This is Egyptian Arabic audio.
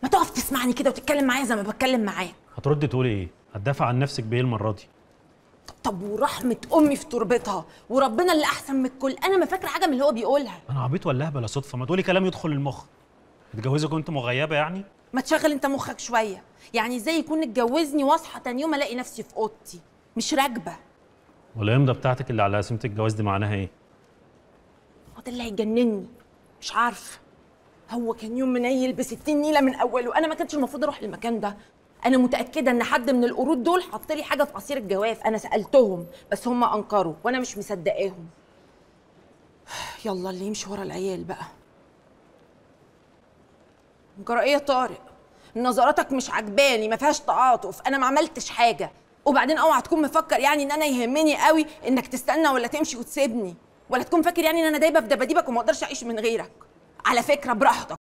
تقف تسمعني كده وتتكلم معايا زي ما بتكلم معاك هتردي تقولي ايه هتدافع عن نفسك بايه المره دي طب ورحمه امي في تربتها وربنا اللي احسن من الكل انا ما فاكره حاجه من اللي هو بيقولها انا عبيط ولا اهبل يا صدفه ما تقولي كلام يدخل المخ اتجوزك وانت مغيبه يعني ما تشغل انت مخك شويه يعني ازاي يكون اتجوزني واصحى تاني يوم الاقي نفسي في اوضتي مش راكبه والامضه بتاعتك اللي على قسيمه الجواز دي معناها ايه هو ده اللي هيجنني مش عارفه هو كان يوم منيل ب 60 نيله من اوله انا ما كانش المفروض اروح المكان ده انا متاكده ان حد من القرود دول حط لي حاجه في عصير الجواز انا سالتهم بس هم انكروا وانا مش مصدقاهم يلا اللي يمشي ورا العيال بقى جرأية طارق نظراتك مش عجباني ما فيهاش تعاطف انا ما عملتش حاجه وبعدين اوعى تكون مفكر يعني ان انا يهمني قوي انك تستنى ولا تمشي وتسيبني ولا تكون فاكر يعني ان انا دايبه في دباديبك وما اقدرش اعيش من غيرك على فكره براحتك